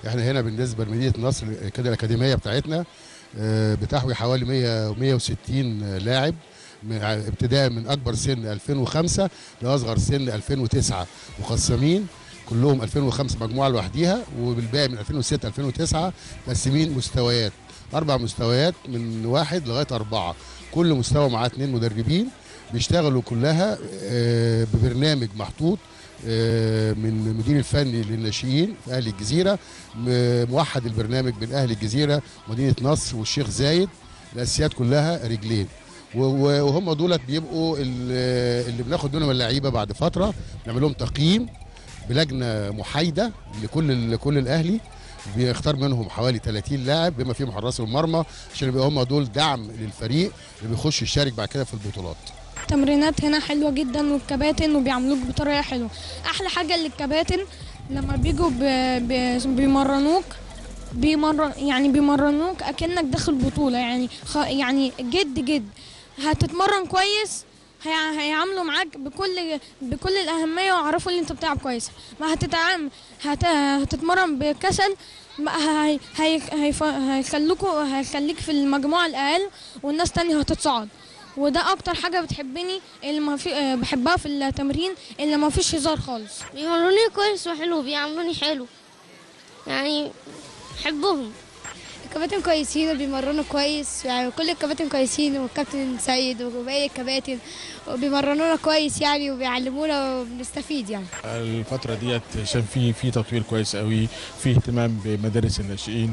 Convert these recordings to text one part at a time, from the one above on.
احنا هنا بالنسبه لمدينه نصر كده الاكاديميه بتاعتنا آه، بتحوي حوالي 100 160 لاعب م- ابتداء من اكبر سن 2005 لاصغر سن 2009 مقسمين كلهم 2005 مجموعه لوحديها وبالباقي من 2006 2009 مقسمين مستويات اربع مستويات من واحد لغايه اربعه كل مستوى معاه اثنين مدربين بيشتغلوا كلها آه، ببرنامج محطوط آه، من المدير الفني للناشئين في اهل الجزيره م- موحد البرنامج بين اهل الجزيره مدينه نصر والشيخ زايد الاساسيات كلها رجلين و- و- وهم دولت بيبقوا ال- اللي بناخد منهم اللعيبه بعد فتره نعمل لهم تقييم بلجنه محايده لكل لكل الاهلي بيختار منهم حوالي 30 لاعب بما فيهم حراس المرمى عشان يبقى هم دول دعم للفريق اللي بيخش يشارك بعد كده في البطولات التمرينات هنا حلوة جدا والكباتن وبيعاملوك بطريقة حلوة أحلى حاجة للكباتن لما بيجوا ب... ب... بيمرنوك بيمر يعني بيمرنوك أكنك داخل بطولة يعني خ... يعني جد جد هتتمرن كويس هي... هيعاملوا معاك بكل بكل الأهمية ويعرفوا ان انت بتلعب كويس ما هتتعام هت... هتتمرن بكسل ما هي... هي... هي... هيخلوكوا هيخليك في المجموعة الأقل والناس تانية هتتصعد وده اكتر حاجه بتحبني اللي ما في آه، بحبها في التمرين اللي ما فيش هزار خالص بيعملوني كويس وحلو بيعملوني حلو يعني بحبهم الكباتن كويسين وبيمرنوا كويس يعني كل الكباتن كويسين والكابتن سيد وباقي الكباتن وبيمرنونا كويس يعني وبيعلمونا وبنستفيد يعني الفترة ديت شايف في في تطوير كويس قوي في اهتمام بمدارس الناشئين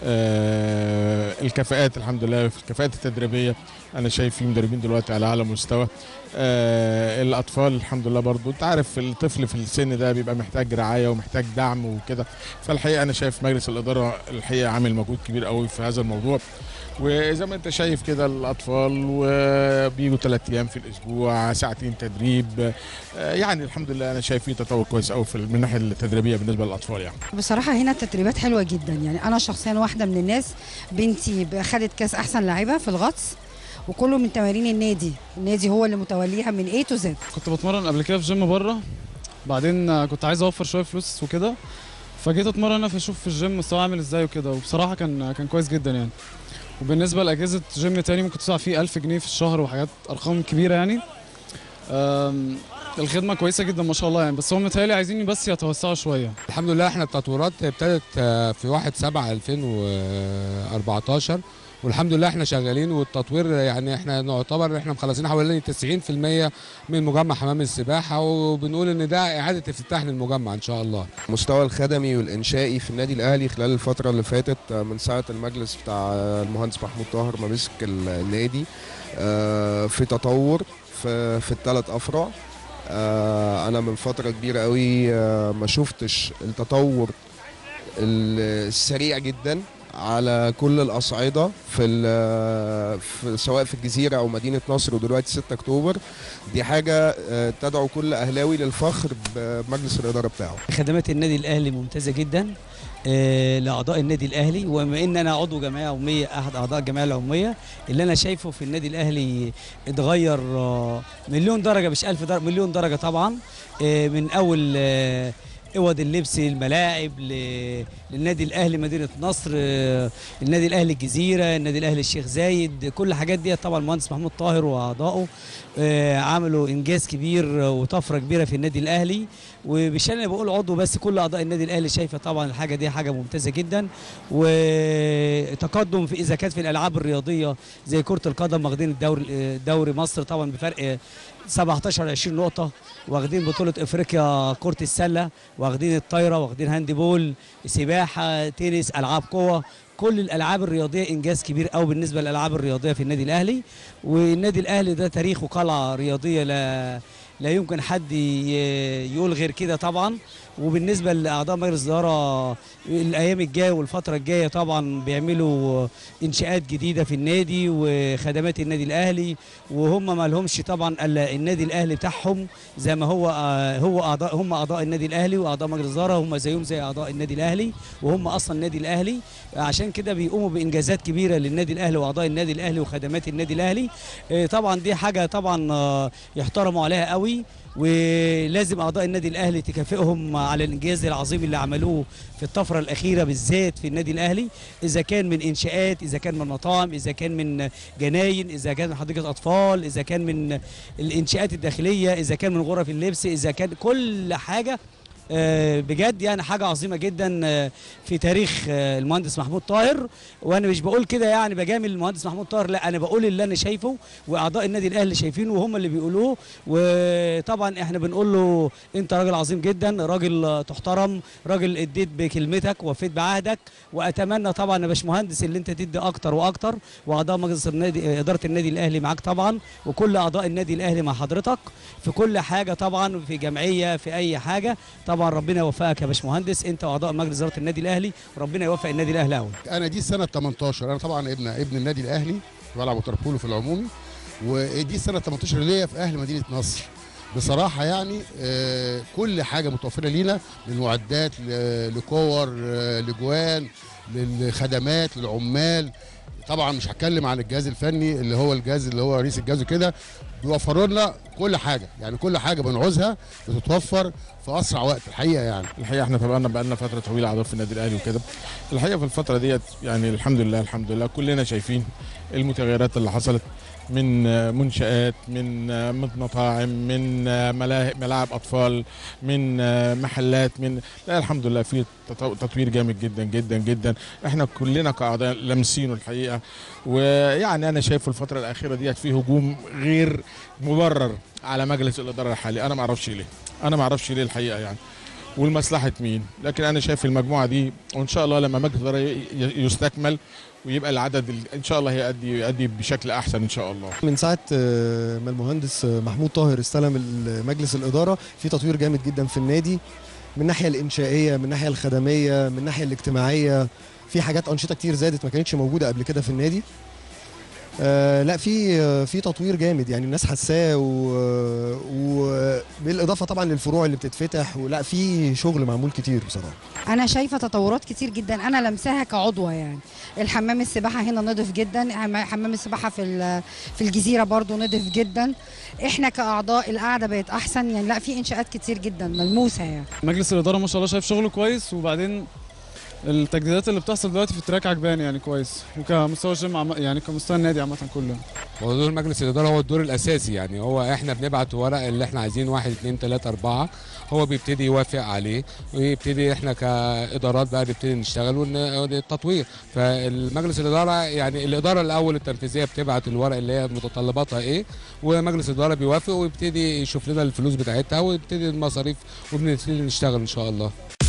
آه الكفاءات الحمد لله في الكفاءات التدريبية أنا شايف في مدربين دلوقتي على أعلى مستوى آه الأطفال الحمد لله برضو أنت عارف الطفل في السن ده بيبقى محتاج رعاية ومحتاج دعم وكده فالحقيقة أنا شايف مجلس الإدارة الحقيقة عامل مجهود كبير قوي في هذا الموضوع وزي ما انت شايف كده الاطفال وبيجوا ثلاث ايام في الاسبوع ساعتين تدريب آه، يعني الحمد لله انا شايف في تطور كويس قوي في من الناحيه التدريبيه بالنسبه للاطفال يعني بصراحة هنا التدريبات حلوة جدا يعني أنا شخصيا واحدة من الناس بنتي خدت كاس أحسن لاعبة في الغطس وكله من تمارين النادي النادي هو اللي متوليها من A to Z كنت بتمرن قبل كده في جيم بره بعدين آه، كنت عايز اوفر شويه فلوس وكده فجيت اتمرن انا فاشوف في الجيم مستوى عامل ازاي وكده وبصراحه كان كان كويس جدا يعني وبالنسبه لاجهزه جيم تاني ممكن تدفع فيه 1000 جنيه في الشهر وحاجات ارقام كبيره يعني آم، الخدمه كويسه جدا ما شاء الله يعني بس هم متهيألي عايزين بس يتوسعوا شويه الحمد لله احنا التطويرات ابتدت آه، في 1 7 2014 والحمد لله احنا شغالين والتطوير يعني احنا نعتبر احنا مخلصين حوالي 90% من مجمع حمام السباحه وبنقول ان ده اعاده افتتاح للمجمع ان شاء الله المستوى الخدمي والانشائي في النادي الاهلي خلال الفتره اللي فاتت آه، من ساعه المجلس بتاع المهندس محمود طاهر ما مسك ال- النادي آه، في تطور في في الثلاث افرع آه، انا من فتره كبيره قوي آه، ما شفتش التطور ال- السريع جدا على كل الاصعده في, ال- في سواء في الجزيره او مدينه نصر ودلوقتي 6 اكتوبر دي حاجه آه، تدعو كل اهلاوي للفخر بمجلس الاداره بتاعه خدمات النادي الاهلي ممتازه جدا آه، لاعضاء النادي الاهلي وبما ان انا عضو جمعيه عموميه احد اعضاء الجمعيه العموميه اللي انا شايفه في النادي الاهلي اتغير آه، مليون درجه مش ألف درجه مليون درجه طبعا آه، من اول آه، اوض اللبس الملاعب ل- للنادي الاهلي مدينه نصر آه، النادي الاهلي الجزيره النادي الاهلي الشيخ زايد كل الحاجات دي طبعا المهندس محمود طاهر واعضائه آه، عملوا انجاز كبير وطفره كبيره في النادي الاهلي ومش انا بقول عضو بس كل اعضاء النادي الاهلي شايفه طبعا الحاجه دي حاجه ممتازه جدا وتقدم في اذا كانت في الالعاب الرياضيه زي كره القدم واخدين الدوري دوري مصر طبعا بفرق 17 20 نقطه واخدين بطوله افريقيا كره السله واخدين الطايره واخدين هاند بول سباحه تنس العاب قوه كل الالعاب الرياضيه انجاز كبير قوي بالنسبه للالعاب الرياضيه في النادي الاهلي والنادي الاهلي ده تاريخه قلعه رياضيه لا لا يمكن حد ي- يقول غير كده طبعا وبالنسبه لاعضاء مجلس الاداره الايام الجايه والفتره الجايه طبعا بيعملوا انشاءات جديده في النادي وخدمات النادي الاهلي وهم ما لهمش طبعا الا النادي الاهلي بتاعهم زي ما هو آه، هو اعضاء هم اعضاء النادي الاهلي واعضاء مجلس الاداره هم زيهم زي اعضاء النادي الاهلي وهم اصلا النادي الاهلي عشان كده بيقوموا بانجازات كبيره للنادي الاهلي واعضاء النادي الاهلي وخدمات النادي الاهلي آه، طبعا دي حاجه طبعا آه، يحترموا عليها قوي ولازم اعضاء النادي الاهلي تكافئهم على الانجاز العظيم اللي عملوه في الطفره الاخيره بالذات في النادي الاهلي اذا كان من انشاءات اذا كان من مطاعم اذا كان من جناين اذا كان من حديقه اطفال اذا كان من الانشاءات الداخليه اذا كان من غرف اللبس اذا كان كل حاجه آه، بجد يعني حاجه عظيمه جدا آه، في تاريخ آه، المهندس محمود طاهر وانا مش بقول كده يعني بجامل المهندس محمود طاهر لا انا بقول اللي انا شايفه واعضاء النادي الاهلي شايفينه وهم اللي بيقولوه وطبعا احنا بنقول له انت راجل عظيم جدا راجل آه، تحترم راجل اديت بكلمتك وفيت بعهدك واتمنى طبعا يا باشمهندس اللي انت تدي اكتر واكتر واعضاء مجلس النادي اداره النادي الاهلي معاك طبعا وكل اعضاء النادي الاهلي مع حضرتك في كل حاجه طبعا في جمعيه في اي حاجه طبعا ربنا يوفقك يا باشمهندس انت واعضاء مجلس اداره النادي الاهلي وربنا يوفق النادي الاهلي قوي انا دي السنه 18 انا طبعا ابن ابن النادي الاهلي بلعب وتربولو في العمومي ودي السنه 18 ليا في اهل مدينه نصر بصراحه يعني آه، كل حاجه متوفره لينا من معدات ل- لكور آه، لجوان للخدمات للعمال طبعا مش هتكلم عن الجهاز الفني اللي هو الجهاز اللي هو رئيس الجهاز وكده بيوفروا لنا كل حاجه يعني كل حاجه بنعوزها بتتوفر في اسرع وقت الحقيقه يعني الحقيقه احنا تابعنا بقالنا فتره طويله اعضاء في النادي الاهلي وكده الحقيقه في الفتره ديت يعني الحمد لله الحمد لله كلنا شايفين المتغيرات اللي حصلت من آه، منشآت من آه، من مطاعم من آه، ملاهي ملاعب اطفال من آه، محلات من لا الحمد لله في تطو- تطوير جامد جدا جدا جدا احنا كلنا كاعضاء لامسينه الحقيقه ويعني انا شايف في الفتره الاخيره ديت في هجوم غير مبرر على مجلس الاداره الحالي انا ما اعرفش ليه انا ما اعرفش ليه الحقيقه يعني ولمصلحه مين لكن انا شايف المجموعه دي وان شاء الله لما مجلس الاداره ي- ي- يستكمل ويبقى العدد ال- ان شاء الله هيأدي يؤدي بشكل احسن ان شاء الله من ساعة آه، ما المهندس آه، محمود طاهر استلم ال- مجلس الإدارة في تطوير جامد جدا في النادي من الناحية الإنشائية من الناحية الخدمية من الناحية الاجتماعية في حاجات أنشطة كتير زادت ما كانتش موجودة قبل كده في النادي آه لا في آه، في تطوير جامد يعني الناس حاساه و- وبالاضافه طبعا للفروع اللي بتتفتح ولا في شغل معمول كتير بصراحه انا شايفه تطورات كتير جدا انا لمساها كعضوه يعني الحمام السباحه هنا نضف جدا حم- حمام السباحه في ال- في الجزيره برضو نضف جدا احنا كاعضاء القعده بقت احسن يعني لا في انشاءات كتير جدا ملموسه يعني مجلس الاداره ما شاء الله شايف شغله كويس وبعدين التجديدات اللي بتحصل دلوقتي في التراك عجباني يعني كويس وكمستوى الجيم عم... يعني كمستوى النادي عامه كله هو دور مجلس الاداره هو الدور الاساسي يعني هو احنا بنبعت ورق اللي احنا عايزين واحد اتنين تلاته اربعه هو بيبتدي يوافق عليه ويبتدي احنا كادارات بقى نبتدي نشتغل والتطوير فالمجلس الاداره يعني الاداره الاول التنفيذيه بتبعت الورق اللي هي متطلباتها ايه ومجلس الاداره بيوافق ويبتدي يشوف لنا الفلوس بتاعتها ويبتدي المصاريف وبنبتدي نشتغل ان شاء الله